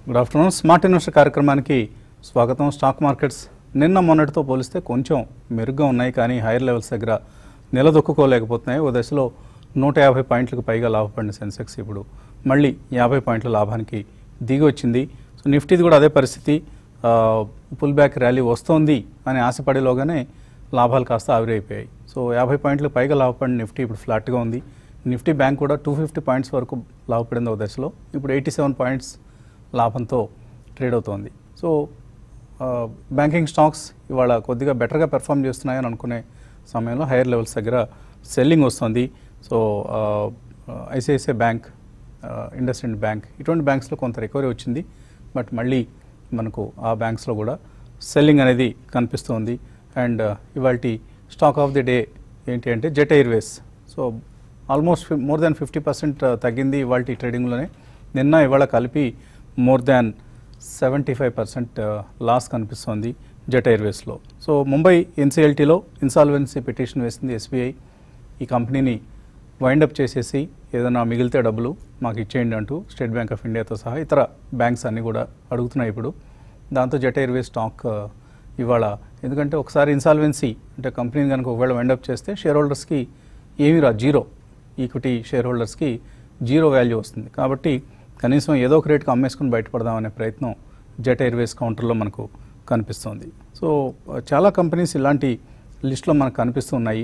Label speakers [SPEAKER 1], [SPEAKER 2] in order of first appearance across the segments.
[SPEAKER 1] Good afternoon smart investor కార్యక్రమానికి స్వాగతం stock markets నిన్న మొన్నటితో పోలిస్తే కొంచెం మెరుగ్గా ఉన్నాయి కానీ హైయర్ లెవెల్స్ దగ్గర నిలదొక్కుకోలేకపోతున్నాయి ఓ దశలో నూట యాభై పాయింట్లకు పైగా లాభపడిన సెన్సెక్స్ ఇప్పుడు మళ్ళీ యాభై పాయింట్ల లాభానికి దిగి వచ్చింది సో నిఫ్టీది కూడా అదే పరిస్థితి పుల్ బ్యాక్ ర్యాలీ వస్తోంది అని ఆశపడేలోగానే లాభాలు కాస్త ఆవిరైపోయాయి సో యాభై పాయింట్లకు పైగా లాభపడిన నిఫ్టీ ఇప్పుడు ఫ్లాట్గా ఉంది నిఫ్టీ బ్యాంక్ కూడా టూ ఫిఫ్టీ పాయింట్స్ వరకు లాభపడింది ఒక దశలో ఇప్పుడు ఎయిటీ సెవెన్ పాయింట్స్ లాభంతో ట్రేడ్ అవుతోంది సో ఆ, బ్యాంకింగ్ స్టాక్స్ ఇవాళ కొద్దిగా బెటర్గా పెర్ఫామ్ చేస్తున్నాయని అనుకునే సమయంలో హైయర్ లెవెల్స్ దగ్గర సెల్లింగ్ వస్తుంది so ICICI bank IndusInd bank ఇటువంటి బ్యాంక్స్లో కొంత రికవరీ వచ్చింది బట్ మళ్ళీ మనకు ఆ బ్యాంక్స్లో కూడా సెల్లింగ్ అనేది కనిపిస్తుంది అండ్ ఇవాళ స్టాక్ ఆఫ్ ది డే ఏంటి అంటే Jet Airways so almost more than fifty percent తగ్గింది ఇవాళ ట్రేడింగ్లోనే నిన్న ఇవాళ కలిపి more than seventy five percent loss కనిపిస్తోంది జెట్ ఎయిర్వేస్లో సో ముంబై ఎన్సీఎల్టీలో ఇన్సాల్వెన్సీ పిటిషన్ వేసింది ఎస్బీఐ ఈ కంపెనీని వైండప్ చేసేసి ఏదైనా మిగిలితే డబ్బులు మాకు ఇచ్చేయండి అంటూ స్టేట్ బ్యాంక్ ఆఫ్ ఇండియాతో సహా ఇతర బ్యాంక్స్ అన్నీ కూడా అడుగుతున్నాయి ఇప్పుడు దాంతో జెట్ ఎయిర్వేస్ స్టాక్ ఆ, ఇవాళ ఎందుకంటే ఒకసారి ఇన్సాల్వెన్సీ అంటే కంపెనీని కనుక ఒకవేళ వైండప్ చేస్తే షేర్ హోల్డర్స్కి ఏమీ రా జీరో ఈక్విటీ షేర్ హోల్డర్స్కి జీరో వాల్యూ వస్తుంది కాబట్టి కనీసం ఏదో ఒక రేటుకి అమ్మేసుకుని బయటపడదామనే ప్రయత్నం జెట్ ఎయిర్వేస్ కౌంటర్లో మనకు కనిపిస్తుంది సో ఆ, చాలా కంపెనీస్ ఇలాంటి లిస్ట్లో మనకు కనిపిస్తున్నాయి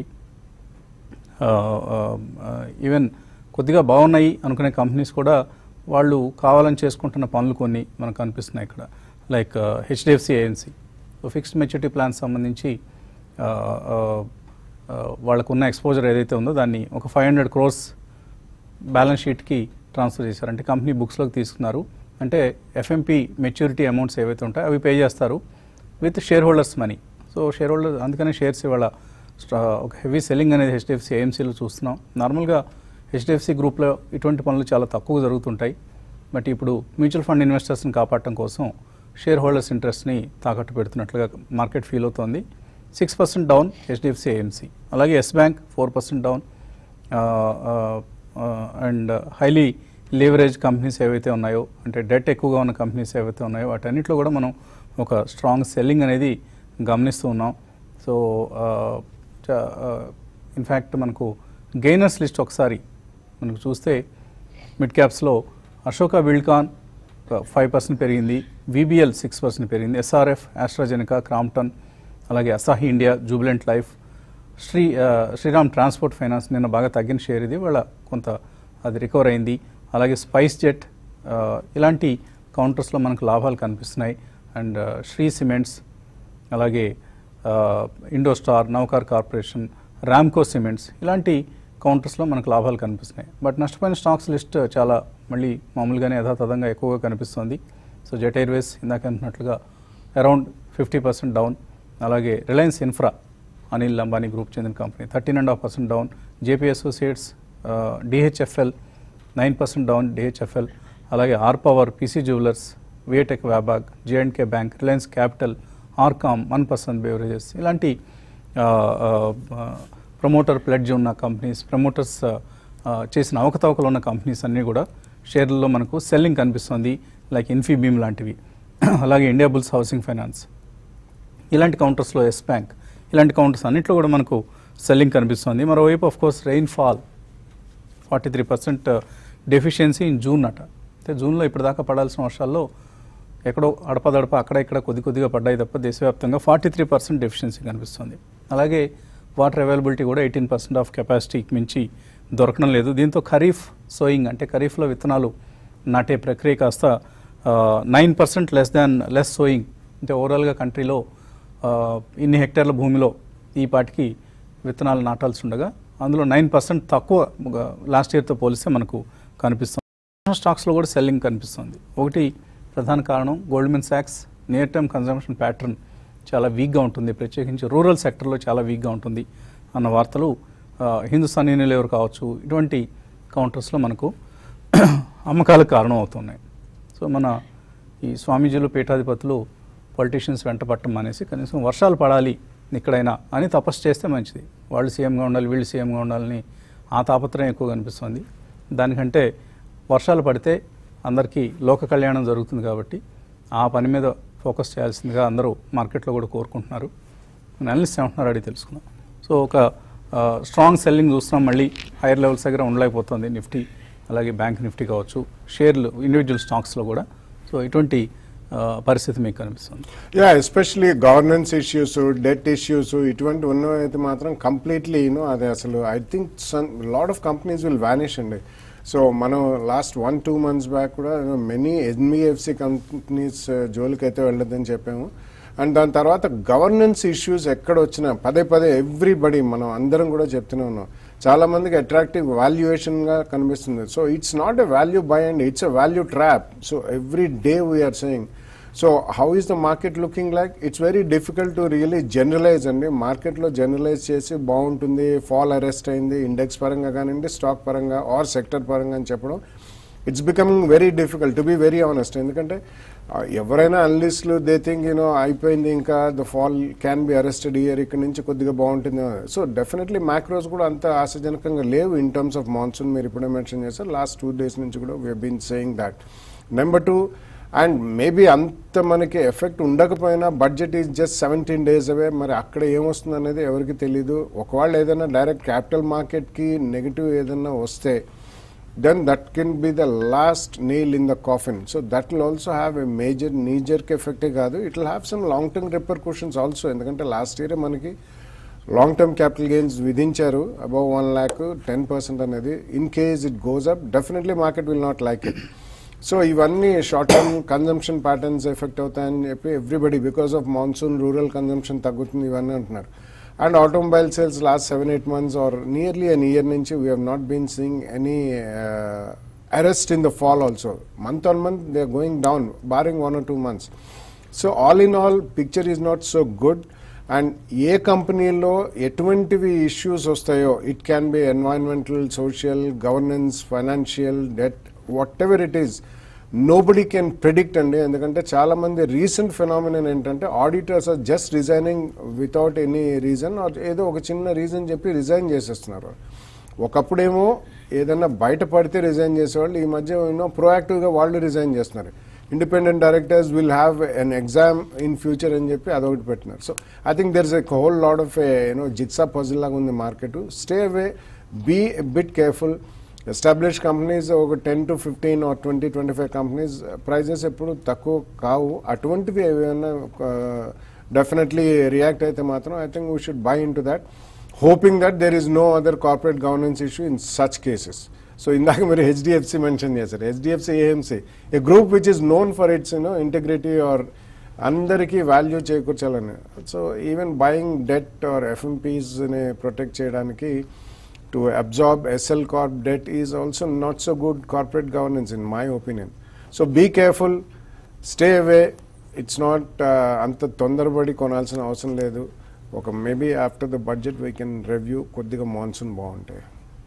[SPEAKER 1] ఈవెన్ కొద్దిగా బాగున్నాయి అనుకునే కంపెనీస్ కూడా వాళ్ళు కావాలని చేసుకుంటున్న పనులు కొన్ని మనకు కనిపిస్తున్నాయి ఇక్కడ like HDFC AMC so fixed maturity plan సంబంధించి ఆ, ఆ, ఆ, వాళ్ళకున్న ఎక్స్పోజర్ ఏదైతే ఉందో దాన్ని ఒక ఫైవ్ హండ్రెడ్ క్రోర్స్ బ్యాలెన్స్ షీట్కి ట్రాన్స్ఫర్ చేశారు అంటే కంపెనీ బుక్స్లోకి తీసుకున్నారు అంటే ఎఫ్ఎంపి మెచ్యూరిటీ అమౌంట్స్ ఏవైతే ఉంటాయో అవి పే చేస్తారు with shareholders money so shareholder అందుకనే షేర్స్ ఇవాళ స్టా- ఒక హెవీ సెల్లింగ్ అనేది హెచ్డిఎఫ్సి ఏఎంసీలో చూస్తున్నాం నార్మల్గా హెచ్డిఎఫ్సి గ్రూప్లో ఇటువంటి పనులు చాలా తక్కువ జరుగుతుంటాయి బట్ ఇప్పుడు మ్యూచువల్ ఫండ్ ఇన్వెస్టర్స్ని కాపాడటం కోసం షేర్ హోల్డర్స్ ఇంట్రెస్ట్ని తాకట్టు పెడుతున్నట్లుగా మార్కెట్ ఫీల్ అవుతోంది six percent down HDFC AMC అలాగే Yes bank four percent down and highly leverage companies ఏవైతే ఉన్నాయో అంటే డెట్ ఎక్కువగా ఉన్న కంపెనీస్ ఏవైతే ఉన్నాయో వాటన్నిటిలో కూడా మనం ఒక స్ట్రాంగ్ సెల్లింగ్ అనేది గమనిస్తూ ఉన్నాం సో ఇన్ఫ్యాక్ట్ మనకు గెయినర్స్ లిస్ట్ ఒకసారి మనకు చూస్తే మిడ్ క్యాప్స్లో అశోక బిల్డ్కాన్ ఫైవ్ పర్సెంట్ పెరిగింది విబిఎల్ సిక్స్ పర్సెంట్ పెరిగింది ఎస్ఆర్ఎఫ్ ఆస్ట్రాజెనికా క్రాంప్టన్ అలాగే Asahi India Jubilant life Shri ఆ, శ్రీరామ్ ట్రాన్స్పోర్ట్ ఫైనాన్స్ నిన్న బాగా తగ్గిన షేర్ ఇది వాళ్ళ కొంత అది రికవర్ అయింది అలాగే స్పైస్ జెట్ ఆ, ఇలాంటి కౌంటర్స్లో మనకు లాభాలు కనిపిస్తున్నాయి అండ్ ఆ, శ్రీ సిమెంట్స్ అలాగే ఆ, ఇండోస్టార్ నౌకార్ కార్పొరేషన్ రామ్కో సిమెంట్స్ ఇలాంటి కౌంటర్స్లో మనకు లాభాలు కనిపిస్తున్నాయి బట్ నష్టపోయిన స్టాక్స్ లిస్ట్ చాలా మళ్ళీ మామూలుగానే యథాతథంగా ఎక్కువగా కనిపిస్తుంది సో జెట్ ఎయిర్వేస్ ఇందాక అంటున్నట్లుగా అరౌండ్ ఫిఫ్టీ పర్సెంట్ డౌన్ అలాగే రిలయన్స్ ఇన్ఫ్రా అనిల్ అంబానీ గ్రూప్ చెందిన company thirteen and half percent down JP associates DHFL nine percent down DHFL అలాగే R power PC jewellers VA Tech Wabag J and K bank Reliance capital RCom one percent beverages ఇలాంటి promoter pledge ఉన్న companies promoters చేసిన అవకతవకలు ఉన్న companies అన్నీ కూడా షేర్లలో మనకు సెల్లింగ్ కనిపిస్తుంది లైక్ ఇన్ఫీబీమ్ లాంటివి అలాగే ఇండియా బుల్స్ హౌసింగ్ ఫైనాన్స్ ఇలాంటి కౌంటర్స్లో ఎస్ బ్యాంక్ ఇలాంటి కౌంటర్స్ అన్నింటిలో కూడా మనకు సెల్లింగ్ కనిపిస్తుంది మరోవైపు of course rainfall forty three percent deficiency in June అట అయితే జూన్లో ఇప్పటిదాకా పడాల్సిన వర్షాల్లో ఎక్కడో అడపదడప అక్కడ ఇక్కడ కొద్ది కొద్దిగా పడ్డాయి తప్ప దేశవ్యాప్తంగా ఫార్టీ త్రీ పర్సెంట్ డెఫిషియన్సీ కనిపిస్తుంది అలాగే వాటర్ అవైలబిలిటీ కూడా ఎయిటీన్ పర్సెంట్ ఆఫ్ కెపాసిటీకి మించి దొరకడం లేదు దీంతో ఖరీఫ్ సోయింగ్ అంటే ఖరీఫ్లో విత్తనాలు నాటే ప్రక్రియ కాస్త nine percent less than less sowing అంటే ఓవరాల్గా కంట్రీలో ఆ, ఇన్ని హెక్టార్ల భూమిలో ఈ పాటికి విత్తనాలు నాటాల్సి ఉండగా అందులో నైన్ పర్సెంట్ తక్కువ లాస్ట్ ఇయర్తో పోలిస్తే మనకు కనిపిస్తుంది స్టాక్స్లో కూడా సెల్లింగ్ కనిపిస్తుంది ఒకటి ప్రధాన కారణం గోల్డ్మెన్ సాక్స్ నియర్ టర్మ్ కన్జంప్షన్ ప్యాటర్న్ చాలా వీక్గా ఉంటుంది ప్రత్యేకించి రూరల్ సెక్టర్లో చాలా వీక్గా ఉంటుంది అన్న వార్తలు ఆ, హిందుస్థాన్ యూనిలివర్ కావచ్చు ఇటువంటి కౌంటర్స్లో మనకు అమ్మకాలకు కారణం అవుతున్నాయి సో మన ఈ స్వామీజీలు పీఠాధిపతులు పొలిటీషియన్స్ వెంట పట్టం మానేసి కనీసం వర్షాలు పడాలి ఇక్కడైనా అని తపస్సు చేస్తే మంచిది వాళ్ళు సీఎంగా ఉండాలి వీళ్ళు సీఎంగా ఉండాలని ఆ తాపత్రయం ఎక్కువ కనిపిస్తుంది దానికంటే వర్షాలు పడితే అందరికీ లోక కళ్యాణం జరుగుతుంది కాబట్టి ఆ పని మీద ఫోకస్ చేయాల్సిందిగా అందరూ మార్కెట్లో కూడా కోరుకుంటున్నారు అనలిస్ట్ ఏమంటున్నారు అడిగి తెలుసుకుందాం సో ఒక స్ట్రాంగ్ సెల్లింగ్ చూస్తున్నాం మళ్ళీ హైయర్ లెవెల్స్ దగ్గర ఉండలేకపోతుంది నిఫ్టీ అలాగే బ్యాంక్ నిఫ్టీ కావచ్చు షేర్లు ఇండివిజువల్ స్టాక్స్లో కూడా సో ఇటువంటి ఆ, పరిస్థితి మీకు కనిపిస్తుంది
[SPEAKER 2] yeah especially governance issues debt issues ఇటువంటి ఉన్నవైతే మాత్రం కంప్లీట్లీ యూనో అది అసలు I think some lot of companies will vanish అండి సో మనం last one two months back కూడా మెనీ ఎన్బిఎఫ్సి కంపెనీస్ జోలికి అయితే వెళ్ళొద్దని చెప్పాము అండ్ దాని తర్వాత గవర్నెన్స్ ఇష్యూస్ ఎక్కడ వచ్చినా పదే పదే ఎవ్రీబడి మనం అందరం కూడా చెప్తూనే ఉన్నాం చాలా మందికి అట్రాక్టివ్ వాల్యుయేషన్గా కనిపిస్తుంది so it's not a value buy and it's a value trap so every day we are saying so how is the market looking like it's very difficult to really generalise అండి మార్కెట్లో జనరలైజ్ చేసి బాగుంటుంది fall arrest అయింది index పరంగా కానివ్వండి stock పరంగా are sector పరంగా అని చెప్పడం it's becoming very difficult to be very honest ఎందుకంటే ఆ, ఎవరైనా అనలిస్టులు దే థింక్ యూనో అయిపోయింది ఇంకా the fall can be arrested year ఇక్కడ నుంచి కొద్దిగా బాగుంటుంది సో డెఫినెట్లీ మ్యాక్రోస్ కూడా అంత ఆశాజనకంగా లేవు ఇన్ టర్మ్స్ ఆఫ్ మాన్సూన్ మీరు ఇప్పుడే మెన్షన్ చేశారు లాస్ట్ టూ డేస్ నుంచి కూడా we been saying that number two and maybe అంత మనకి ఎఫెక్ట్ ఉండకపోయినా budget is just seventeen days away మరి అక్కడ ఏమొస్తుంది అనేది ఎవరికి తెలీదు ఒకవేళ ఏదైనా డైరెక్ట్ క్యాపిటల్ మార్కెట్కి నెగిటివ్ ఏదైనా వస్తే then that can be the last nail in the coffin. So that will also have a major knee jerk effect కాదు it will have some long term repercussions also ఎందుకంటే last year మనకి long term capital gains విధించారు above one lakh ten percent అనేది in case it goes up definitely market will not like it so ఇవన్నీ short term consumption patterns effect అవుతాయని చెప్పి everybody because of monsoon rural consumption తగ్గుతుంది ఇవన్నీ అంటున్నారు and automobile sales last seven eight months are nearly an year నుంచి we have not been seeing any arrest in the fall also month on month they are going down barring one or two months so all in all picture is not so good and ఏ కంపెనీలో ఎటువంటివి issues వస్తాయో it can be environmental social governance financial debt whatever it is nobody can predict అండి ఎందుకంటే చాలా మంది recent phenomenon ఏంటంటే auditors are just resigning without any reason or ఏదో ఒక చిన్న రీజన్ చెప్పి రిజైన్ చేసేస్తున్నారు ఒకప్పుడేమో ఏదన్నా బయట పడితే రిజైన్ చేసేవాళ్ళు ఈ మధ్య యూనో ప్రోయాక్టివ్గా వాళ్ళు రిజైన్ చేస్తున్నారు independent directors will have an exam in future అని చెప్పి అదొకటి పెట్టినారు so I think there is a whole load of you know jigsaw puzzle లాగా ఉంది market stay away be bit careful establish companies ఒక ten to fifteen or twenty twenty five companies prices ఎప్పుడు తక్కువ కావు అటువంటివి ఏమైనా డెఫినెట్లీ రియాక్ట్ అయితే మాత్రం I think we should buy into that hoping that there is no other corporate governance issue in such cases so ఇందాక మీరు HDFC mention చేశారు HDFC AMC a group which is known for its you know integrity or అందరికీ value చేకూర్చాలని so even buying debt or ఎఫ్ఎంపీస్ని protect చేయడానికి to absorb Essel corp debt is also not so good corporate governance in my opinion so be careful stay away it's not అంత తొందరపడి కొనాల్సిన అవసరం లేదు ఒక maybe after the budget we can review కొద్దిగా monsoon బాగుంటాయి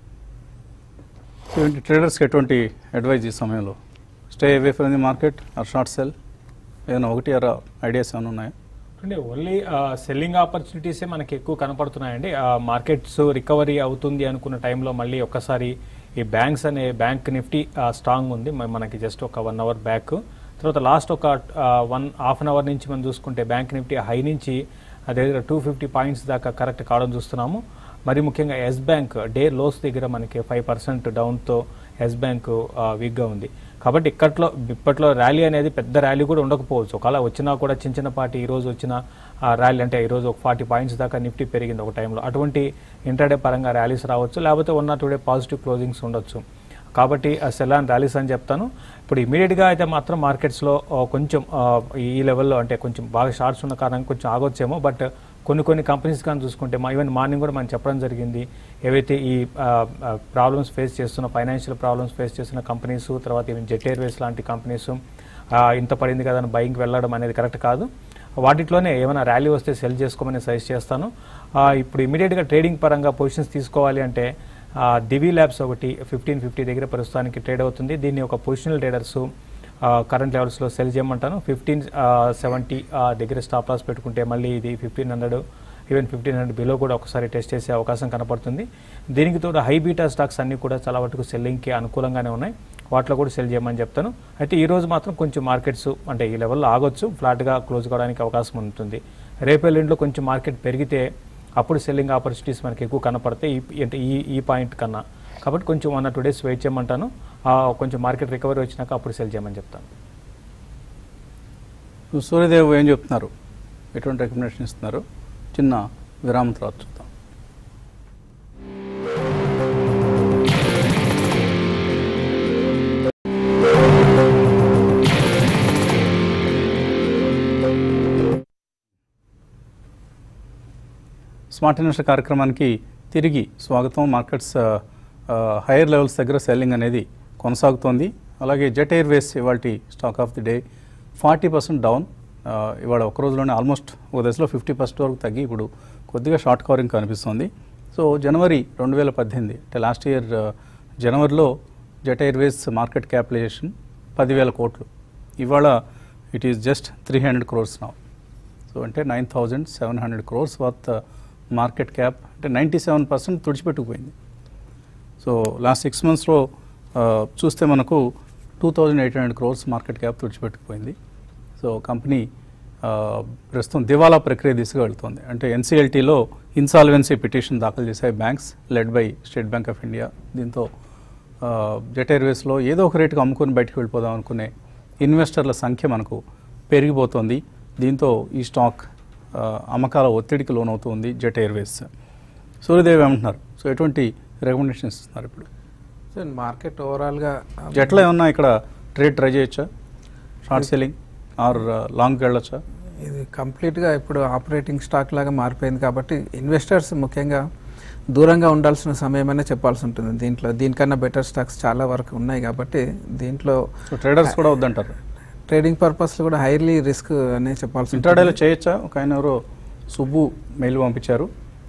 [SPEAKER 1] ఇటువంటి ట్రేడర్స్కి ఎటువంటి అడ్వైజ్ ఈ సమయంలో stay away from the market or short sell ఏదైనా ఒకటి అర ఐడియాస్ ఏమైనా ఉన్నాయా
[SPEAKER 3] అంటే ఓన్లీ సెల్లింగ్ ఆపర్చునిటీసే మనకి ఎక్కువ కనపడుతున్నాయండి మార్కెట్స్ రికవరీ అవుతుంది అనుకున్న టైంలో మళ్ళీ ఒక్కసారి ఈ బ్యాంక్స్ అనే బ్యాంక్ నిఫ్టీ స్ట్రాంగ్ ఉంది మ- మనకి జస్ట్ ఒక వన్ అవర్ బ్యాక్ తర్వాత లాస్ట్ ఒక వన్ హాఫ్ అన్ అవర్ నుంచి మనం చూసుకుంటే బ్యాంక్ నిఫ్టీ హై నుంచి అదే దగ్గర టూ ఫిఫ్టీ పాయింట్స్ దాకా కరెక్ట్ కావడం చూస్తున్నాము మరి ముఖ్యంగా ఎస్ బ్యాంక్ డే లోస్ దగ్గర మనకి ఫైవ్ పర్సెంట్ డౌన్తో ఎస్ బ్యాంక్ వీక్గా ఉంది కాబట్టి ఇక్కట్లో ఇప్పట్లో ర్యాలీ అనేది పెద్ద ర్యాలీ కూడా ఉండకపోవచ్చు ఒకవేళ వచ్చినా కూడా చిన్న చిన్న పార్టీ ఈ రోజు వచ్చిన ఆ, ర్యాలీ అంటే ఈరోజు ఒక ఫార్టీ పాయింట్స్ దాకా నిఫ్టీ పెరిగింది ఒక టైంలో అటువంటి ఇంటర్డే పరంగా ర్యాలీస్ రావచ్చు లేకపోతే one or two day positive closings ఉండొచ్చు కాబట్టి ఆ సెల్ అండ్ ర్యాలీస్ అని చెప్తాను ఇప్పుడు ఇమీడియట్గా అయితే మాత్రం మార్కెట్స్లో కొంచెం ఆ, ఈ లెవెల్లో అంటే కొంచెం బాగా షార్ట్స్ ఉన్న కారణంగా కొంచెం ఆగొచ్చేమో బట్ కొన్ని కొన్ని కంపెనీస్ కానీ చూసుకుంటే మా ఈవెన్ మార్నింగ్ కూడా మనం చెప్పడం జరిగింది ఏవైతే ఈ ప్రాబ్లమ్స్ ఫేస్ చేస్తున్న ఫైనాన్షియల్ ప్రాబ్లమ్స్ ఫేస్ చేస్తున్న కంపెనీస్ తర్వాత ఈవెన్ జెట్ ఎయిర్వేస్ లాంటి కంపెనీస్ ఇంత పడింది కదా అని బయింగ్కి వెళ్ళడం అనేది కరెక్ట్ కాదు వాటిలోనే ఏమైనా ర్యాలీ వస్తే సెల్ చేసుకోమని సజెస్ట్ చేస్తాను ఆ, ఇప్పుడు ఇమీడియట్గా ట్రేడింగ్ పరంగా పొజిషన్స్ తీసుకోవాలి అంటే ఆ, దివి ల్యాబ్స్ ఒకటి ఫిఫ్టీన్ ఫిఫ్టీ దగ్గర ప్రస్తుతానికి ట్రేడ్ అవుతుంది దీన్ని ఒక పొజిషనల్ ట్రేడర్స్ కరెంట్ లెవెల్స్లో సెల్ చేయమంటాను ఫిఫ్టీన్ సెవెంటీ దగ్గర స్టాప్ లాస్ పెట్టుకుంటే మళ్ళీ ఇది fifteen hundred even fifteen hundred below కూడా ఒకసారి టెస్ట్ చేసే అవకాశం కనపడుతుంది దీనికి తోడు హై బీటా స్టాక్స్ అన్ని కూడా చాలా వరకు సెల్లింగ్కి అనుకూలంగానే ఉన్నాయి వాటిలో కూడా సెల్ చేయమని చెప్తాను అయితే ఈ రోజు మాత్రం కొంచెం మార్కెట్స్ అంటే ఈ లెవెల్లో ఆగొచ్చు ఫ్లాట్గా క్లోజ్ కావడానికి అవకాశం ఉంటుంది రేపు ఎల్లుండిలో కొంచెం మార్కెట్ పెరిగితే అప్పుడు సెల్లింగ్ ఆపర్చునిటీస్ మనకి ఎక్కువ కనపడతాయి ఈ అంటే ఈ ఈ పాయింట్ కన్నా కాబట్టి కొంచెం one or two days wait చేయమంటాను ఆ, కొంచెం మార్కెట్ రికవరీ వచ్చినాక అప్పుడు సెల్ చేయమని చెప్తాను
[SPEAKER 1] సూర్యదేవ్ ఏం చెప్తున్నారు ఎటువంటి రికమెండేషన్ ఇస్తున్నారు చిన్న విరామం తర్వాత చూద్దాం స్మార్ట్ ఇన్వెస్టర్ కార్యక్రమానికి తిరిగి స్వాగతం మార్కెట్స్ ఆ, ఆ, హైయర్ లెవెల్స్ దగ్గర సెల్లింగ్ అనేది కొనసాగుతోంది అలాగే జెట్ ఎయిర్వేస్ ఇవాళ stock of the day forty percent down ఆ, ఇవాళ ఒక రోజులోనే ఆల్మోస్ట్ ఒక దశలో ఫిఫ్టీ పర్సెంట్ వరకు తగ్గి ఇప్పుడు కొద్దిగా షార్ట్ కవరింగ్ కనిపిస్తుంది సో జనవరి రెండు వేల పద్దెనిమిది అంటే లాస్ట్ ఇయర్ ఆ, జనవరిలో జెట్ ఎయిర్వేస్ మార్కెట్ క్యాపిటలైజేషన్ పదివేల కోట్లు ఇవాళ it is just three hundred crores నా సో అంటే nine thousand seven hundred crores worth market cap అంటే నైంటీ సెవెన్ పర్సెంట్ తుడిచిపెట్టుకుపోయింది సో లాస్ట్ సిక్స్ మంత్స్లో చూస్తే మనకు two thousand eight hundred crores market cap తుడిచిపెట్టుకుపోయింది సో కంపెనీ ఆ, ప్రస్తుతం దివాలా ప్రక్రియ దిశగా వెళ్తుంది అంటే ఎన్సీఎల్టీలో ఇన్సాల్వెన్సీ పిటిషన్ దాఖలు చేశాయి banks led by State Bank of India దీంతో ఆ, జెట్ ఎయిర్వేస్లో ఏదో ఒక రేటుకి అమ్ముకొని బయటకు వెళ్ళిపోదాం అనుకునే ఇన్వెస్టర్ల సంఖ్య మనకు పెరిగిపోతుంది దీంతో ఈ స్టాక్ ఆ, అమ్మకాల ఒత్తిడికి లోనవుతుంది జెట్ ఎయిర్వేస్ సూర్యదేవ్ ఏమంటున్నారు సో ఎటువంటి రికమెండేషన్స్ ఇస్తున్నారు ఇప్పుడు
[SPEAKER 4] సో మార్కెట్ ఓవరాల్గా
[SPEAKER 1] జెట్లో ఏమన్నా ఇక్కడ ట్రేడ్ ట్రై చేయొచ్చా షార్ట్ సెల్లింగ్ ఆర్ లాంగ్కి వెళ్ళొచ్చా
[SPEAKER 4] ఇది కంప్లీట్గా ఇప్పుడు ఆపరేటింగ్ స్టాక్ లాగా మారిపోయింది కాబట్టి ఇన్వెస్టర్స్ ముఖ్యంగా దూరంగా ఉండాల్సిన సమయమనే చెప్పాల్సి ఉంటుంది దీంట్లో దీనికన్నా బెటర్ స్టాక్స్ చాలా వరకు ఉన్నాయి కాబట్టి దీంట్లో
[SPEAKER 1] సో ట్రేడర్స్ కూడా వద్దంటారు
[SPEAKER 4] ట్రేడింగ్ పర్పస్లో కూడా హైలీ రిస్క్ అనే చెప్పాల్సి
[SPEAKER 1] ఇంట్రాడేలో చేయొచ్చా ఒక ఆయన ఎవరో సుబ్బు మెయిల్ పంపించారు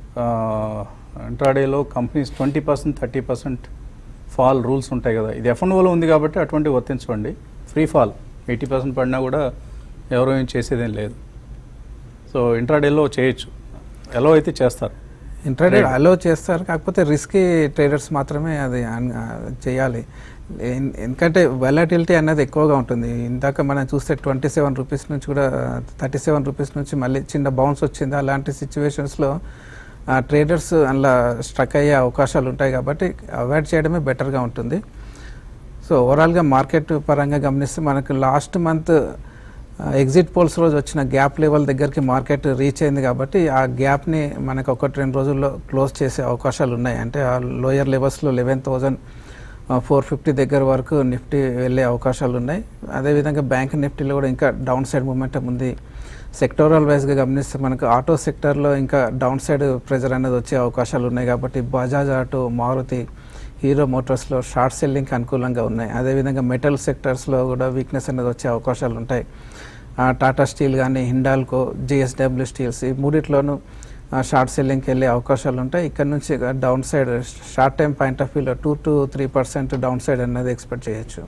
[SPEAKER 1] ఇంట్రాడేలో companies twenty percent thirty percent fall rules ఉంటాయి కదా ఇది ఎఫ్ఎన్ఓలో ఉంది కాబట్టి అటువంటి వర్తించండి ఫ్రీ ఫాల్ ఎయిటీ పర్సెంట్ పడినా కూడా ఎవరో ఏం చేసేదేం లేదు సో ఇంట్రాడేలో చేయొచ్చు ఎలా అయితే చేస్తారు
[SPEAKER 4] ఇంట్రాడే
[SPEAKER 1] Trade.
[SPEAKER 4] అలో చేస్తారు కాకపోతే రిస్కీ ట్రేడర్స్ మాత్రమే అది అన్- ఆ, చేయాలి ఎన్- ఎందుకంటే వెలాటిలిటీ అన్నది ఎక్కువగా ఉంటుంది ఇందాక మనం చూస్తే ట్వంటీ సెవెన్ రూపీస్ నుంచి కూడా థర్టీ సెవెన్ రూపీస్ నుంచి మళ్ళీ చిన్న బౌన్స్ వచ్చింది అలాంటి సిచ్యువేషన్స్లో ట్రేడర్స్ అలా స్ట్రక్ అయ్యే అవకాశాలు ఉంటాయి కాబట్టి అవాయిడ్ చేయడమే బెటర్గా ఉంటుంది సో ఓవరాల్గా మార్కెట్ పరంగా గమనిస్తే మనకు లాస్ట్ మంత్ ఎగ్జిట్ పోల్స్ రోజు వచ్చిన గ్యాప్ లెవెల్ దగ్గరికి మార్కెట్ రీచ్ అయింది కాబట్టి ఆ గ్యాప్ని మనకు ఒకటి రెండు రోజుల్లో క్లోజ్ చేసే అవకాశాలు ఉన్నాయి అంటే ఆ లోయర్ లెవెల్స్లో లెవెన్ థౌజండ్ ఫోర్ ఫిఫ్టీ దగ్గర వరకు నిఫ్టీ వెళ్ళే అవకాశాలు ఉన్నాయి అదేవిధంగా బ్యాంక్ నిఫ్టీలో కూడా ఇంకా డౌన్ సైడ్ మూమెంటం ఉంది సెక్టోరల్ వైజ్గా గమనిస్తే మనకు ఆటో సెక్టర్లో ఇంకా డౌన్ సైడ్ ప్రెజర్ అనేది వచ్చే అవకాశాలు ఉన్నాయి కాబట్టి బజాజ్ ఆటో మారుతి హీరో మోటార్స్లో షార్ట్ సెల్లింగ్కి అనుకూలంగా ఉన్నాయి అదేవిధంగా మెటల్ సెక్టర్స్లో కూడా వీక్నెస్ అనేది వచ్చే అవకాశాలు ఉంటాయి ఆ, టాటా స్టీల్ కానీ హిండాల్కో జిఎస్డబ్ల్యూ స్టీల్స్ ఈ మూడిట్లోనూ ఆ, షార్ట్ సెల్లింగ్కి వెళ్ళే అవకాశాలు ఉంటాయి ఇక్కడ నుంచి downside short time point of వ్యూలో two to three percent downside అనేది ఎక్స్పెక్ట్ చేయొచ్చు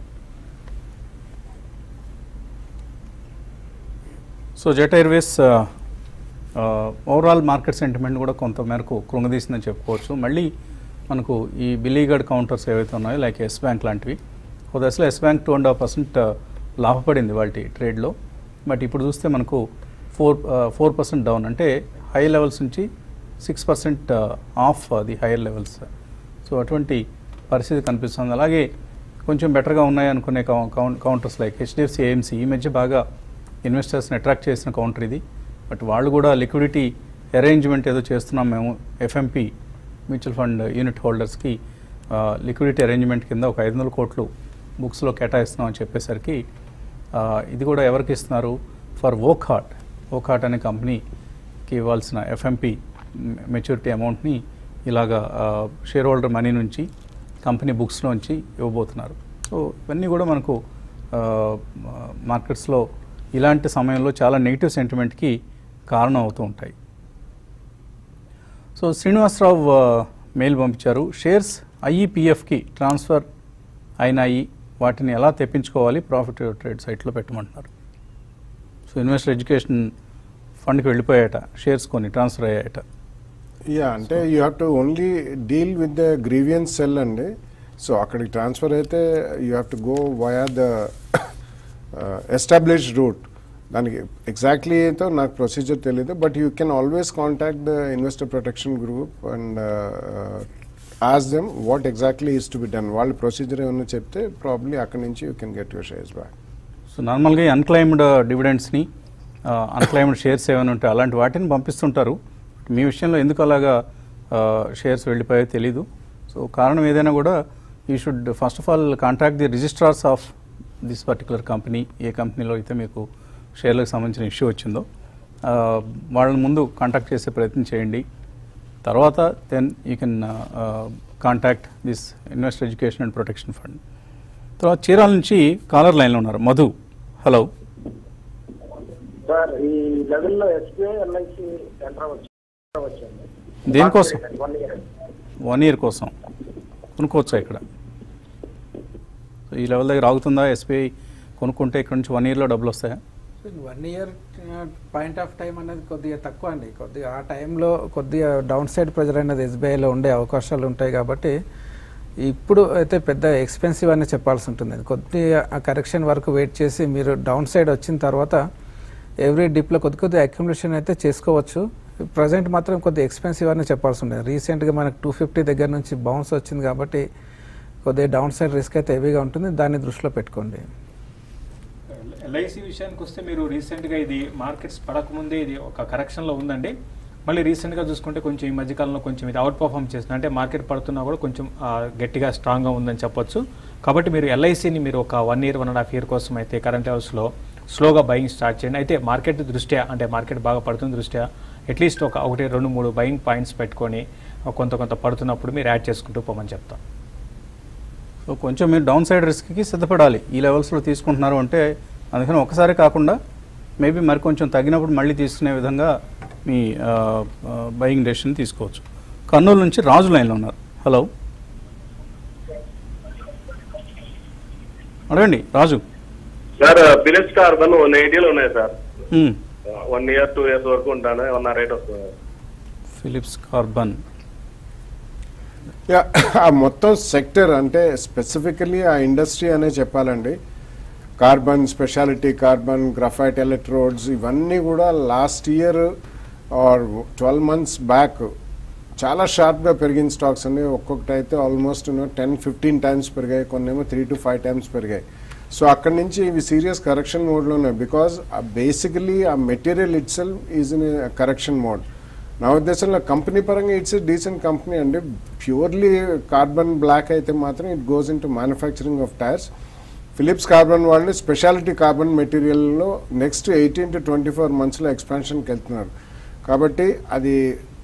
[SPEAKER 1] so jet Airways overall market sentiment కూడా కొంత మేరకు కృంగదీసిందని చెప్పుకోవచ్చు మళ్ళీ మనకు ఈ బిలీగడ్ కౌంటర్స్ ఏవైతే ఉన్నాయో లైక్ ఎస్ బ్యాంక్ లాంటివి ఒక దశలో Yes Bank two and half percent లాభపడింది వాటి ట్రేడ్లో బట్ ఇప్పుడు చూస్తే మనకు ఫోర్ ఫోర్ పర్సెంట్ డౌన్ అంటే హై లెవెల్స్ నుంచి six percent off the higher levels so అటువంటి పరిస్థితి కనిపిస్తుంది అలాగే కొంచెం బెటర్గా ఉన్నాయి అనుకునే కౌ- కౌం- కౌంటర్స్ లైక్ హెచ్డిఎఫ్సి ఏఎంసీ ఈ మధ్య బాగా ఇన్వెస్టర్స్ని అట్రాక్ట్ చేసిన కౌంటర్ ఇది బట్ వాళ్ళు కూడా లిక్విడిటీ అరేంజ్మెంట్ ఏదో చేస్తున్నాం మేము ఎఫ్ఎంపి మ్యూచువల్ ఫండ్ యూనిట్ హోల్డర్స్కి లిక్విడిటీ అరేంజ్మెంట్ కింద ఒక ఐదు వందల కోట్లు బుక్స్లో కేటాయిస్తున్నాం అని చెప్పేసరికి ఆ, ఇది కూడా ఎవరికి ఇస్తున్నారు ఫర్ ఓకాట్ ఓకాట్ అనే కంపెనీకి ఇవ్వాల్సిన ఎఫ్ఎంపి మెచ్యూరిటీ అమౌంట్ని ఇలాగా షేర్ హోల్డర్ మనీ నుంచి కంపెనీ బుక్స్లోంచి ఇవ్వబోతున్నారు సో ఇవన్నీ కూడా మనకు మార్కెట్స్లో ఇలాంటి సమయంలో చాలా నెగిటివ్ సెంటిమెంట్కి కారణం అవుతూ ఉంటాయి సో శ్రీనివాసరావు ఆ, మెయిల్ పంపించారు షేర్స్ ఐఈపిఎఫ్కి ట్రాన్స్ఫర్ అయినాయి వాటిని ఎలా తెప్పించుకోవాలి ప్రాఫిట్ ట్రేడ్ సైట్లో పెట్టమంటున్నారు సో ఇన్వెస్టర్ ఎడ్యుకేషన్ ఫండ్కి వెళ్ళిపోయాట షేర్స్ కొన్ని ట్రాన్స్ఫర్ అయ్యాయట
[SPEAKER 2] యా అంటే you have to only deal with the grievance cell అండి సో అక్కడికి ట్రాన్స్ఫర్ అయితే you have to go via the established route దానికి ఎగ్జాక్ట్లీ అయితే నాకు ప్రొసీజర్ తెలియదు but you can always contact the investor protection group and ask them what exactly is to be done వాళ్ళ procedure ఏమైనా చెప్తే probably అక్కడి నుంచి you can get your shares back
[SPEAKER 1] so నార్మల్గా అన్క్లైమ్డ్ డివిడెండ్స్ని అన్క్లైమ్డ్ షేర్స్ ఏమైనా ఉంటాయి అలాంటి వాటిని పంపిస్తుంటారు మీ విషయంలో ఎందుకు అలాగా షేర్స్ వెళ్ళిపోయాయో తెలీదు సో కారణం ఏదైనా కూడా you should first of all contact the registrars of this particular company ఏ కంపెనీలో అయితే మీకు షేర్లకు సంబంధించిన ఇష్యూ వచ్చిందో ఆ, వాళ్ళని ముందు కాంటాక్ట్ చేసే ప్రయత్నం చేయండి తర్వాత then you can contact this investor education and protection fund తర్వాత చీరాల నుంచి కాలర్ లైన్లో ఉన్నారు మధు హలో
[SPEAKER 5] సార్ ఈ లెవెల్లో ఎస్బీఐ ఎల్ఐసి ఎంటర్ అవ్వచ్చు వచ్చింది
[SPEAKER 1] దేనికోసం
[SPEAKER 5] వన్ ఇయర్
[SPEAKER 1] వన్ ఇయర్ కోసం కొనుక్కోవచ్చా ఇక్కడ సో ఈ లెవెల్ దగ్గర ఆగుతుందా ఎస్బీఐ కొనుక్కుంటే ఇక్కడ నుంచి వన్ ఇయర్లో డబ్బులు వస్తాయా
[SPEAKER 4] one year point of time అనేది కొద్దిగా తక్కువ అండి కొద్దిగా ఆ టైంలో కొద్దిగా డౌన్ సైడ్ ప్రెజర్ అనేది ఎస్బీఐలో ఉండే అవకాశాలు ఉంటాయి కాబట్టి ఇప్పుడు అయితే పెద్ద ఎక్స్పెన్సివ్ అని చెప్పాల్సి ఉంటుంది కొద్దిగా ఆ కరెక్షన్ వరకు వెయిట్ చేసి మీరు డౌన్ సైడ్ వచ్చిన తర్వాత ఎవ్రీ డిప్లో కొద్ది కొద్ది అక్యుములేషన్ అయితే చేసుకోవచ్చు ప్రజెంట్ మాత్రం కొద్దిగా ఎక్స్పెన్సివ్ అని చెప్పాల్సి ఉంటుంది రీసెంట్గా మనకు టూ ఫిఫ్టీ దగ్గర నుంచి బౌన్స్ వచ్చింది కాబట్టి కొద్దిగా డౌన్ సైడ్ రిస్క్ అయితే హెవీగా ఉంటుంది దాన్ని దృష్టిలో పెట్టుకోండి
[SPEAKER 3] ఎల్ఐసి విషయానికి వస్తే మీరు రీసెంట్గా ఇది మార్కెట్స్ పడకముందే ఇది ఒక కరెక్షన్లో ఉందండి మళ్ళీ రీసెంట్గా చూసుకుంటే కొంచెం ఈ మధ్యకాలంలో కొంచెం ఇది అవుట్ పర్ఫామ్ చేస్తుంది అంటే మార్కెట్ పడుతున్నా కూడా కొంచెం ఆ, గట్టిగా స్ట్రాంగ్గా ఉందని చెప్పొచ్చు కాబట్టి మీరు ఎల్ఐసిని మీరు ఒక one year one and half year కోసం అయితే కరెంట్ హౌస్లో స్లోగా బయింగ్ స్టార్ట్ చేయండి అయితే మార్కెట్ దృష్ట్యా అంటే మార్కెట్ బాగా పడుతున్న దృష్ట్యా అట్లీస్ట్ ఒక ఒకటి రెండు మూడు బయింగ్ పాయింట్స్ పెట్టుకొని కొంత కొంత పడుతున్నప్పుడు మీరు యాడ్ చేసుకుంటూ పోమని చెప్తాం
[SPEAKER 1] సో కొంచెం మీరు డౌన్ సైడ్ రిస్క్కి సిద్ధపడాలి ఈ లెవెల్స్లో తీసుకుంటున్నారు అంటే అందుకని ఒకసారి కాకుండా మేబీ మరి కొంచెం తగ్గినప్పుడు మళ్ళీ తీసుకునే విధంగా మీ బయింగ్ డెసిషన్ తీసుకోవచ్చు కర్నూలు నుంచి రాజు లైన్లో ఉన్నారు హలో అడగండి Raju
[SPEAKER 6] sir Phillips Carbon one ఎయిటీలో ఉన్నాయి సార్
[SPEAKER 1] మ్మ్.
[SPEAKER 6] వన్ ఇయర్ టూ ఇయర్స్ వరకు ఉంటాను ఏమన్నా రేట్ వస్తుంది
[SPEAKER 1] ఫిలిప్స్ కార్బన్
[SPEAKER 2] యా ఆ మొత్తం సెక్టర్ అంటే స్పెసిఫికలీ ఆ ఇండస్ట్రీ అనే చెప్పాలండి carbon speciality carbon graphite electrodes ఇవన్నీ కూడా last year or twelve months back చాలా షార్ప్గా పెరిగిన స్టాక్స్ అన్ని ఒక్కొక్కటి అయితే ఆల్మోస్ట్ టెన్ ఫిఫ్టీన్ టైమ్స్ పెరిగాయి కొన్ని ఏమో త్రీ టు ఫైవ్ టైమ్స్ పెరిగాయి సో అక్కడి నుంచి ఇవి సీరియస్ కరెక్షన్ మోడ్లో ఉన్నాయి బికాజ్ బేసికలీ ఆ material itself is in correction mode నా ఉద్దేశంలో కంపెనీ పరంగా ఇట్స్ డీసెంట్ కంపెనీ అండి ప్యూర్లీ కార్బన్ బ్లాక్ అయితే మాత్రం it goes into manufacturing of tyres Phillips Carbon వాళ్ళు స్పెషాలిటీ కార్బన్ మెటీరియల్లో next eighteen to twenty four మంత్స్లో ఎక్స్పాన్షన్కి వెళ్తున్నారు కాబట్టి అది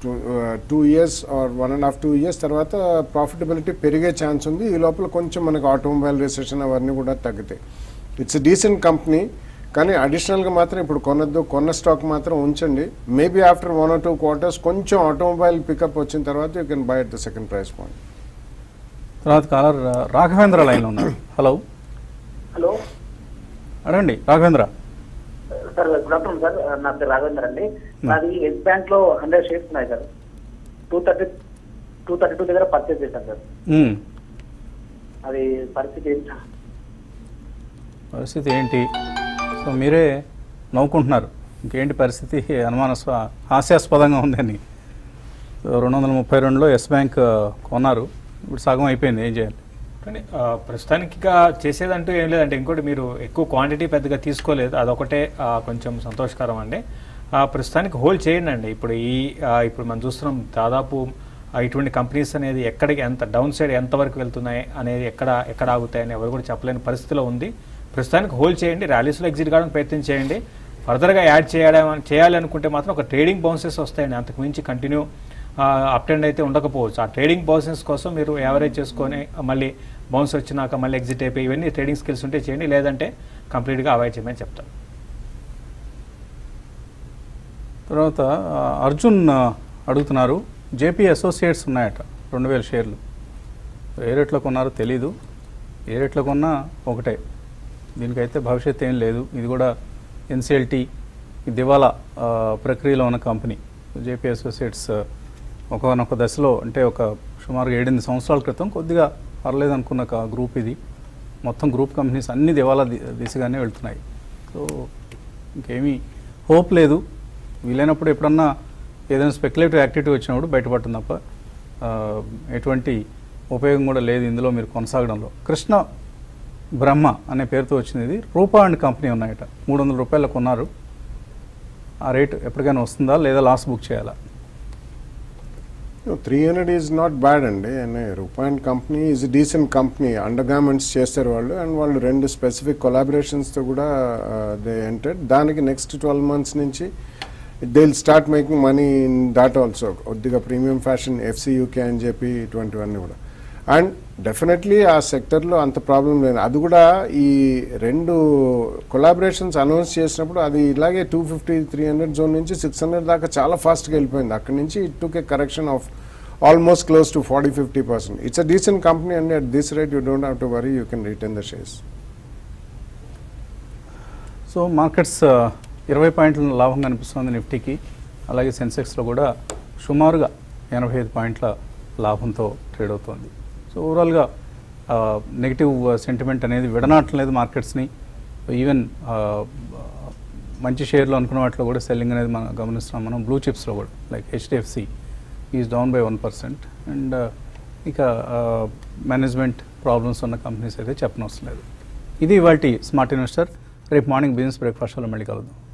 [SPEAKER 2] two years or one and half two years తర్వాత ప్రాఫిటబిలిటీ పెరిగే ఛాన్స్ ఉంది ఈ లోపల కొంచెం మనకు ఆటోమొబైల్ రిసెషన్ అవన్నీ కూడా తగ్గుతాయి ఇట్స్ డీసెంట్ కంపెనీ కానీ అడిషనల్గా మాత్రం ఇప్పుడు కొనొద్దు కొన్న స్టాక్ మాత్రం ఉంచండి maybe after one or two quarters కొంచెం ఆటోమొబైల్ పికప్ వచ్చిన తర్వాత you can buy at the second price point
[SPEAKER 1] తర్వాత కాలర్ రాఘవేంద్ర లైన్లో ఉన్నారు హలో
[SPEAKER 5] హలో
[SPEAKER 1] అడగండి Raghavendra
[SPEAKER 5] sir good afternoon sir నా పేరు రాఘవేందర్ అండి నాది ఎస్ బ్యాంక్ లో హండ్రెడ్ షేర్స్ ఉన్నాయి sir two thirty two thirty two దగ్గర పర్చేస్ చేశాను సార్
[SPEAKER 1] మ్మ్.
[SPEAKER 5] అది పరిస్థితి ఏంటి సార్
[SPEAKER 1] పరిస్థితి ఏంటి సో మీరే నవ్వుకుంటున్నారు ఇంకేంటి పరిస్థితి అనుమానాస్ప హాస్యాస్పదంగా ఉందని సో రెండు వందల ముప్పై రెండులో ఎస్ బ్యాంక్ ఆ, కొన్నారు ఇప్పుడు సగం అయిపోయింది ఏం చేయాలి
[SPEAKER 3] కానీ ఆ, ప్రస్తుతానికి ఇక చేసేదంటూ ఏం లేదంటే ఇంకోటి మీరు ఎక్కువ క్వాంటిటీ పెద్దగా తీసుకోలేదు అదొకటే ఆ, కొంచెం సంతోషకరం అండి ఆ, ప్రస్తుతానికి హోల్డ్ చేయండి అండి ఇప్పుడు ఈ ఆ, ఇప్పుడు మనం చూస్తున్నాం దాదాపు ఆ, ఇటువంటి కంపెనీస్ అనేది ఎక్కడికి ఎంత డౌన్ సైడ్ ఎంతవరకు వెళ్తున్నాయి అనేది ఎక్కడ ఎక్కడ ఆగుతాయని ఎవరు కూడా చెప్పలేని పరిస్థితిలో ఉంది ప్రస్తుతానికి హోల్డ్ చేయండి ర్యాలీస్లో ఎగ్జిట్ కావడానికి ప్రయత్నం చేయండి ఫర్దర్గా యాడ్ చేయడం చేయాలి అనుకుంటే మాత్రం ఒక ట్రేడింగ్ బౌన్సెస్ వస్తాయండి అంతకు మించి కంటిన్యూ అప్ ట్రెండ్ అయితే ఉండకపోవచ్చు ఆ ట్రేడింగ్ బౌన్సెస్ కోసం మీరు యావరేజ్ చేసుకొని మళ్ళీ బౌన్స్ వచ్చినాక మళ్ళీ ఎగ్జిట్ అయిపోయి ఇవన్నీ ట్రేడింగ్ స్కిల్స్ ఉంటే చేయండి లేదంటే కంప్లీట్గా అవాయిడ్ చేయమని చెప్తాను
[SPEAKER 1] తర్వాత ఆ, అర్జున్ ఆ, అడుగుతున్నారు జేపీ అసోసియేట్స్ ఉన్నాయట రెండు వేల షేర్లు ఏ రేట్లో కొన్నారో తెలీదు ఏ రేట్లో కొన్నా ఒకటే దీనికైతే భవిష్యత్తు ఏం లేదు ఇది కూడా ఎన్సిఎల్టీ దివాలా ఆ, ప్రక్రియలో ఉన్న కంపెనీ జేపీ అసోసియేట్స్ ఒకనొక దశలో అంటే ఒక సుమారుగా ఏడెనిమిది సంవత్సరాల క్రితం కొద్దిగా పర్లేదు అనుకున్న ఒక గ్రూప్ ఇది మొత్తం గ్రూప్ కంపెనీస్ అన్ని దివాలా ది- దిశగానే వెళ్తున్నాయి సో ఇంకేమీ హోప్ లేదు వీలైనప్పుడు ఎప్పుడన్నా ఏదైనా స్పెక్యులేటివ్ యాక్టివిటీ వచ్చినప్పుడు బయటపడుతుంది తప్ప ఆ, ఎటువంటి ఉపయోగం కూడా లేదు ఇందులో మీరు కొనసాగడంలో కృష్ణ బ్రహ్మ అనే పేరుతో వచ్చింది ఇది రూపా అండ్ కంపెనీ ఉన్నాయట మూడు వందల రూపాయలకు కొన్నారు ఆ రేటు ఎప్పటికైనా వస్తుందా లేదా లాస్ బుక్ చేయాలా
[SPEAKER 2] three hundred is not bad అండి అండ్ రూపాయింట్ company is decent company undergarments చేస్తారు వాళ్ళు అండ్ వాళ్ళు రెండు స్పెసిఫిక్ కొలాబరేషన్స్తో కూడా దే ఎంటెడ్ దానికి నెక్స్ట్ ట్వెల్వ్ మంత్స్ నుంచి they will start making money in that also కొద్దిగా ప్రీమియం ఫ్యాషన్ ఎఫ్సి యూకే అని చెప్పి ఇటువంటివన్నీ కూడా అండ్ డెఫినెట్లీ ఆ సెక్టర్లో అంత ప్రాబ్లం లేదు అది కూడా ఈ రెండు కొలాబరేషన్స్ అనౌన్స్ చేసినప్పుడు అది ఇలాగే two fifty three hundred zone నుంచి సిక్స్ హండ్రెడ్ దాకా చాలా ఫాస్ట్గా వెళ్ళిపోయింది అక్కడి నుంచి it took a correction of almost close to forty fifty percent it's a decent company and at this rate you don't have to worry you can return the shares
[SPEAKER 1] so markets ఆ, ఇరవై పాయింట్ల లాభం కనిపిస్తుంది నిఫ్టీకి అలాగే సెన్సెక్స్లో కూడా సుమారుగా ఎనభై ఐదు పాయింట్ల లాభంతో ట్రేడ్ అవుతోంది సో ఓవరాల్గా నెగిటివ్ సెంటిమెంట్ అనేది విడనాటలేదు మార్కెట్స్ని ఈవెన్ ఆ, మంచి షేర్లు అనుకున్న వాటిలో కూడా సెల్లింగ్ అనేది మనం గమనిస్తున్నాం మనం బ్లూ చిప్స్లో కూడా like HDFC is down by one percent and ఇక మేనేజ్మెంట్ ప్రాబ్లమ్స్ ఉన్న కంపెనీస్ అయితే చెప్పనవసరం లేదు ఇది ఇవాళ స్మార్ట్ ఇన్వెస్టర్ రేపు మార్నింగ్ బిజినెస్ బ్రేక్ఫాస్ట్లో మళ్ళీ కలుద్దాం